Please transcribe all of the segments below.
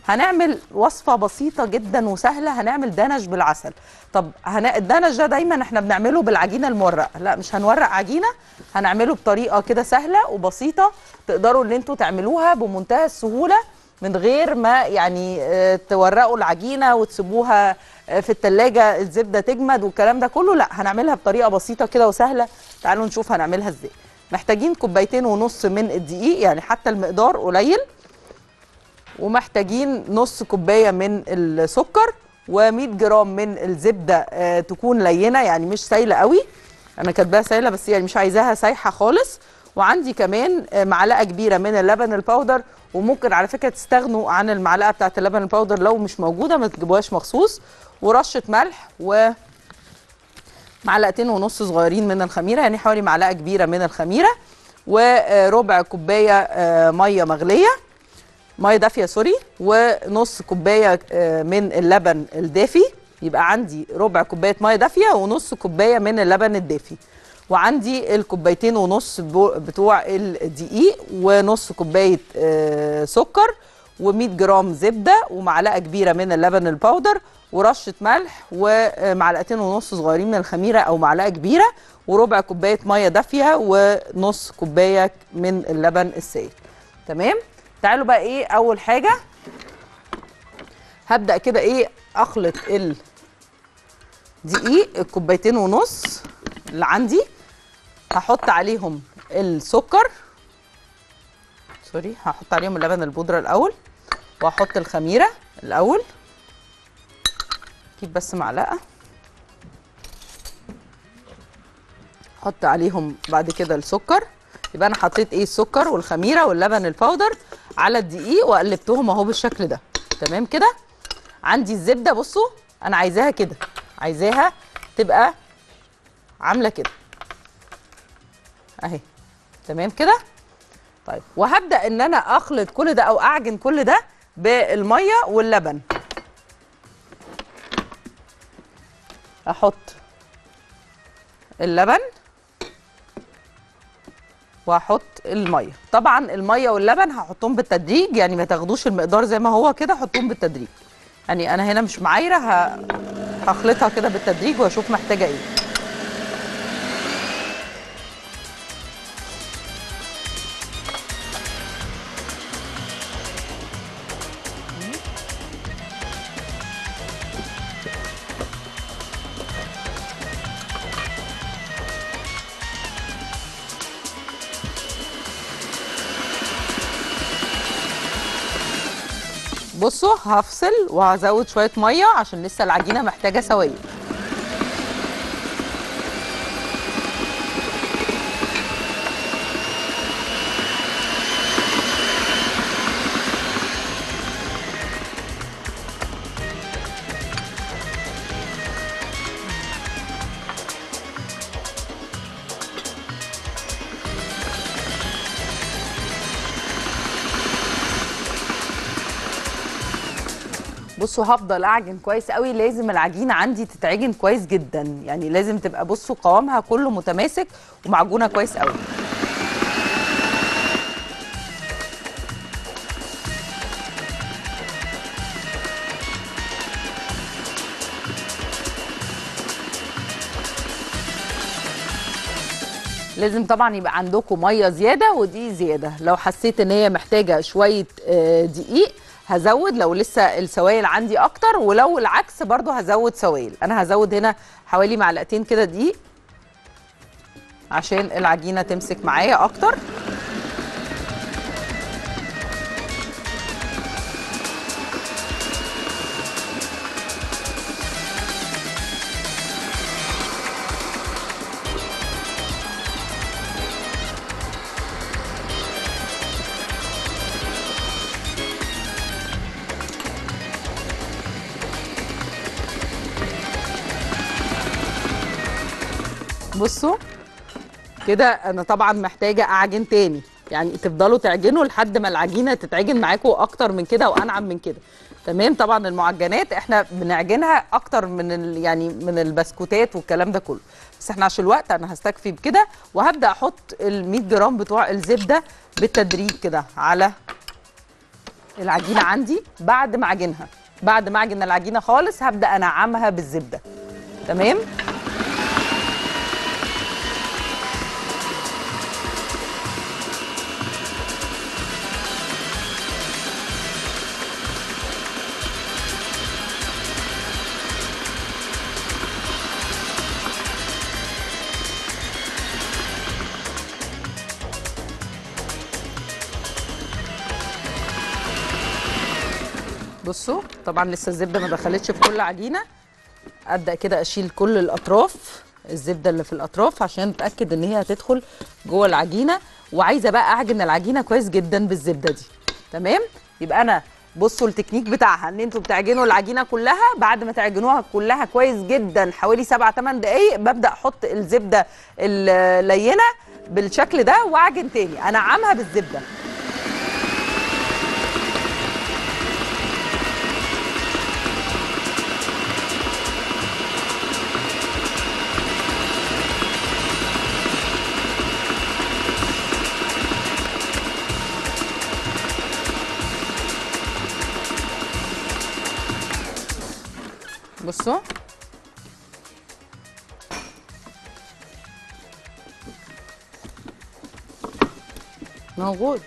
هنعمل وصفه بسيطه جدا وسهله هنعمل دنش بالعسل طب هن... الدنش ده دايما احنا بنعمله بالعجينه المورقه لا مش هنورق عجينه هنعمله بطريقه كده سهله وبسيطه تقدروا ان انتوا تعملوها بمنتهى السهوله من غير ما يعني آه، تورقوا العجينه وتسيبوها آه، في التلاجة الزبده تجمد والكلام ده كله لا هنعملها بطريقه بسيطه كده وسهله تعالوا نشوف هنعملها ازاي محتاجين كوبايتين ونص من الدقيق يعني حتى المقدار قليل ومحتاجين نص كوبايه من السكر و100 جرام من الزبده آه، تكون لينه يعني مش سايله قوي انا كاتباها سايله بس يعني مش عايزاها سايحه خالص وعندي كمان آه، معلقه كبيره من اللبن الباودر وممكن على فكره تستغنوا عن المعلقه بتاعه اللبن الباودر لو مش موجوده ما تجيبوهاش مخصوص ورشه ملح و معلقتين ونص صغيرين من الخميره يعني حوالي معلقه كبيره من الخميره وربع كوبايه آه، ميه مغليه ميه دافيه سوري ونص كوبايه آه، من اللبن الدافي يبقى عندي ربع كوبايه ميه دافيه ونص كوبايه من اللبن الدافي وعندي الكوبايتين ونص بو- بتوع الدقيق ونص كوبايه آه، سكر و100 جرام زبده ومعلقه كبيره من اللبن الباودر ورشه ملح ومعلقتين ونص صغيرين من الخميره او معلقه كبيره وربع كوبايه ميه دافيه ونص كوبايه من اللبن السائل تمام تعالوا بقى ايه اول حاجه هبدا كده ايه اخلط الدقيق الكوبايتين ونص اللي عندي هحط عليهم السكر سوري هحط عليهم اللبن البودره الاول وهحط الخميره الاول اجيب بس معلقه احط عليهم بعد كده السكر يبقى انا حطيت ايه السكر والخميره واللبن الباودر على الدقيق وقلبتهم اهو بالشكل ده تمام كده عندي الزبده بصوا انا عايزاها كده عايزاها تبقى عامله كده اهي تمام كده طيب وهبدا ان انا اخلط كل ده او اعجن كل ده بالميه واللبن احط اللبن واحط الميه طبعا الميه واللبن هحطهم بالتدريج يعني ما تاخدوش المقدار زي ما هو كده حطوهم بالتدريج يعني انا هنا مش معايره ه- هخلطها كده بالتدريج واشوف محتاجه ايه بصوا هفصل وهزود شويه ميه عشان لسه العجينه محتاجه سوائل بصوا هفضل اعجن كويس قوي لازم العجينه عندي تتعجن كويس جدا يعني لازم تبقى بصوا قوامها كله متماسك ومعجونه كويس قوي لازم طبعا يبقى عندكم ميه زياده ودي زياده لو حسيت ان هي محتاجه شويه آه، دقيق هزود لو لسه السوائل عندي اكتر ولو العكس برضو هزود سوائل انا هزود هنا حوالي معلقتين كده دقيق عشان العجينه تمسك معايا اكتر بصوا كده انا طبعا محتاجه اعجن تاني يعني تفضلوا تعجنوا لحد ما العجينه تتعجن معاكم اكتر من كده وانعم من كده تمام طبعا المعجنات احنا بنعجنها اكتر من ال يعني من البسكوتات والكلام ده كله بس احنا عشان الوقت انا هستكفي بكده وهبدا احط ال 100 جرام بتوع الزبده بالتدريج كده على العجينه عندي بعد ما اعجنها بعد ما اعجن العجينه خالص هبدا انعمها بالزبده تمام بصوا طبعا لسه الزبده ما دخلتش في كل عجينه ابدا كده اشيل كل الاطراف الزبده اللي في الاطراف عشان اتاكد ان هي هتدخل جوه العجينه وعايزه بقى اعجن العجينه كويس جدا بالزبده دي تمام يبقى انا بصوا التكنيك بتاعها ان انتوا بتعجنوا العجينه كلها بعد ما تعجنوها كلها كويس جدا حوالي 7 8 دقائق ببدا احط الزبده اللينه بالشكل ده واعجن تاني انعمها بالزبده بصوا موجود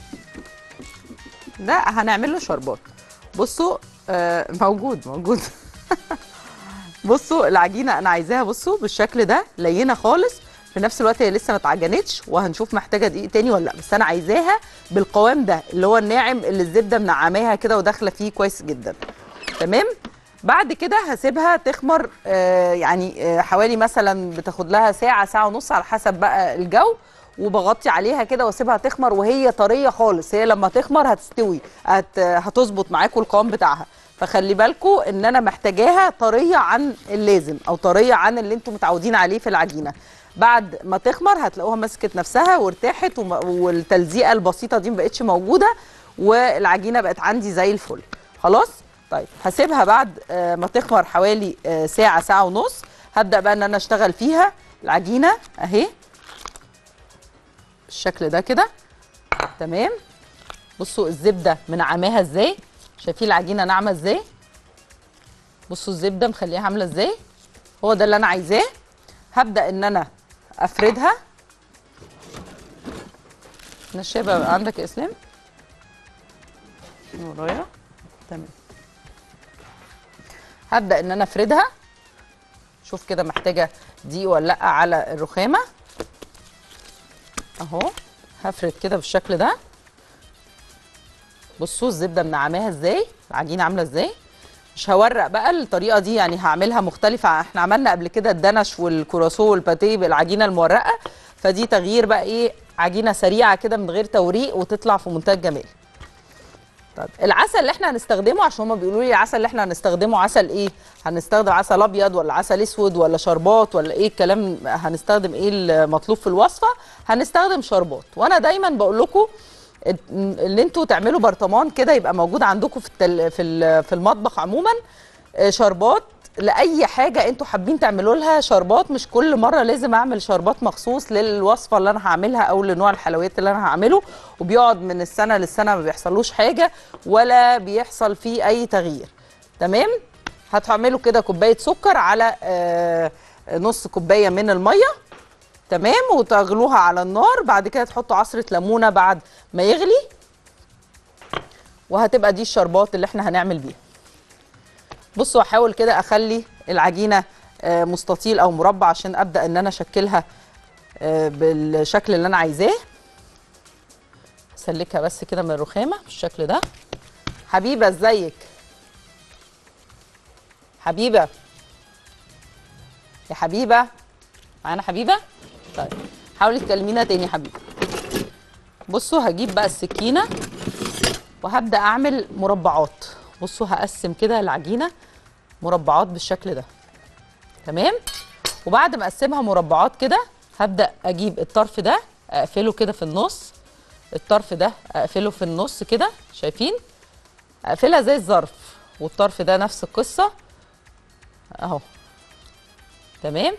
ده هنعمل له شربات بصوا آه موجود موجود بصوا العجينه انا عايزاها بصوا بالشكل ده لينه خالص في نفس الوقت هي لسه ما اتعجنتش وهنشوف محتاجه دقيق تاني ولا لا بس انا عايزاها بالقوام ده اللي هو الناعم اللي الزبده منعماها كده وداخله فيه كويس جدا تمام بعد كده هسيبها تخمر آه يعني آه حوالي مثلا بتاخد لها ساعه ساعه ونص على حسب بقى الجو وبغطي عليها كده واسيبها تخمر وهي طريه خالص هي لما تخمر هتستوي هت هتظبط معاكم القوام بتاعها فخلي بالكم ان انا محتاجاها طريه عن اللازم او طريه عن اللي انتم متعودين عليه في العجينه بعد ما تخمر هتلاقوها مسكت نفسها وارتاحت والتلزيقه البسيطه دي مبقتش موجوده والعجينه بقت عندي زي الفل خلاص طيب هسيبها بعد ما تخمر حوالي ساعه ساعه ونص هبدا بقى ان انا اشتغل فيها العجينه اهي بالشكل ده كده تمام بصوا الزبده منعماها ازاي شايفين العجينه ناعمه ازاي بصوا الزبده مخليها عامله ازاي هو ده اللي انا عايزاه هبدا ان انا افردها نشابه عندك يا اسلام ورايا تمام هبدا ان انا افردها شوف كده محتاجه دقيق ولا لا على الرخامه اهو هفرد كده بالشكل ده بصوا الزبده منعماها ازاي العجينه عامله ازاي مش هورق بقى الطريقه دي يعني هعملها مختلفه احنا عملنا قبل كده الدنش والكرواسون والباتيه بالعجينه المورقه فدي تغيير بقى ايه عجينه سريعه كده من غير توريق وتطلع في منتهى الجمال طيب العسل اللي احنا هنستخدمه عشان هما بيقولوا لي العسل اللي احنا هنستخدمه عسل ايه هنستخدم عسل ابيض ولا عسل اسود ولا شربات ولا ايه الكلام هنستخدم ايه المطلوب في الوصفه هنستخدم شربات وانا دايما بقول لكم اللي انتوا تعملوا برطمان كده يبقى موجود عندكم في التل... في في المطبخ عموما شربات لاي حاجه انتوا حابين تعملوا لها شربات مش كل مره لازم اعمل شربات مخصوص للوصفه اللي انا هعملها او لنوع الحلويات اللي انا هعمله وبيقعد من السنه للسنه ما بيحصلوش حاجه ولا بيحصل فيه اي تغيير تمام هتعملوا كده كوبايه سكر على آه نص كوبايه من الميه تمام وتغلوها على النار بعد كده تحطوا عصره ليمونه بعد ما يغلي وهتبقى دي الشربات اللي احنا هنعمل بيها بصوا هحاول كده اخلي العجينه مستطيل او مربع عشان ابدا ان انا اشكلها بالشكل اللي انا عايزاه اسلكها بس كده من الرخامه بالشكل ده حبيبه ازيك حبيبه يا حبيبه معانا حبيبه طيب حاولي تكلمينا تاني يا حبيبه بصوا هجيب بقى السكينه وهبدا اعمل مربعات بصوا هقسم كده العجينه مربعات بالشكل ده تمام وبعد ما اقسمها مربعات كده هبدا اجيب الطرف ده اقفله كده في النص الطرف ده اقفله في النص كده شايفين اقفلها زي الظرف والطرف ده نفس القصه اهو تمام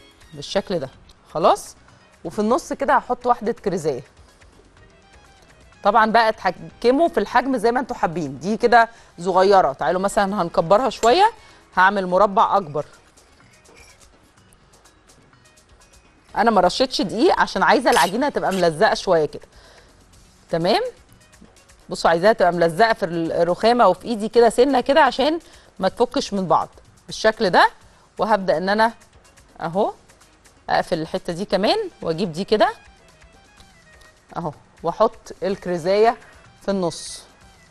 بالشكل ده خلاص وفي النص كده هحط واحده كريزيه طبعا بقى اتحكموا في الحجم زي ما انتوا حابين دي كده صغيره تعالوا مثلا هنكبرها شويه هعمل مربع اكبر انا ما رشيتش دقيق عشان عايزه العجينه تبقى ملزقه شويه كده تمام بصوا عايزاها تبقى ملزقه في الرخامه وفي ايدي كده سنه كده عشان ما تفكش من بعض بالشكل ده وهبدا ان انا اهو اقفل الحته دي كمان واجيب دي كده اهو واحط الكريزايه في النص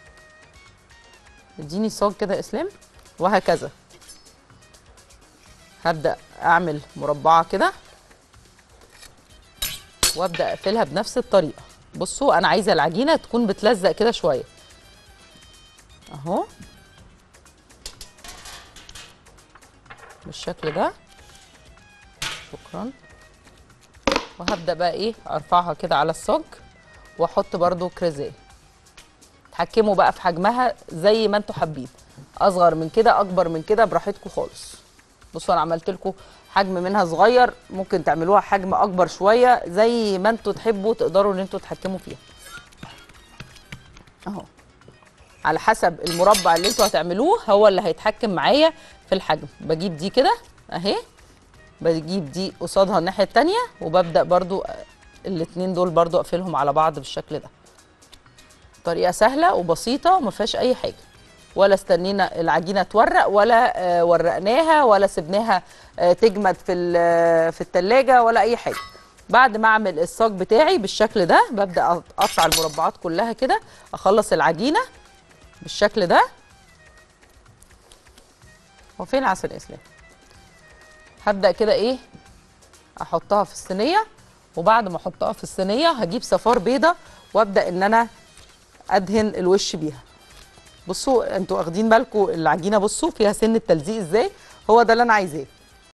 اديني صاج كده يا اسلام وهكذا هبدا اعمل مربعه كده وابدا اقفلها بنفس الطريقه بصوا انا عايزه العجينه تكون بتلزق كده شويه اهو بالشكل ده شكرا وهبدا بقى ايه ارفعها كده على الصاج واحط برده كريزيه تحكموا بقى في حجمها زي ما انتوا حابين اصغر من كده اكبر من كده براحتكم خالص بصوا انا عملت لكم حجم منها صغير ممكن تعملوها حجم اكبر شويه زي ما انتوا تحبوا تقدروا ان انتوا تتحكموا فيها اهو على حسب المربع اللي انتوا هتعملوه هو اللي هيتحكم معايا في الحجم بجيب دي كده اهي بجيب دي قصادها الناحيه التانية وببدا برضو الاتنين دول برضو اقفلهم على بعض بالشكل ده طريقه سهله وبسيطه وما فيهاش اي حاجه ولا استنينا العجينه تورق ولا آه ورقناها ولا سبناها آه تجمد في في التلاجة ولا اي حاجه بعد ما اعمل الصاج بتاعي بالشكل ده ببدا اقطع المربعات كلها كده اخلص العجينه بالشكل ده وفين عسل اسلام هبدا كده ايه احطها في الصينيه وبعد ما احطها في الصينيه هجيب صفار بيضه وابدا ان انا ادهن الوش بيها بصوا انتوا واخدين بالكم العجينه بصوا فيها سن التلزيق ازاي هو ده اللي انا عايزاه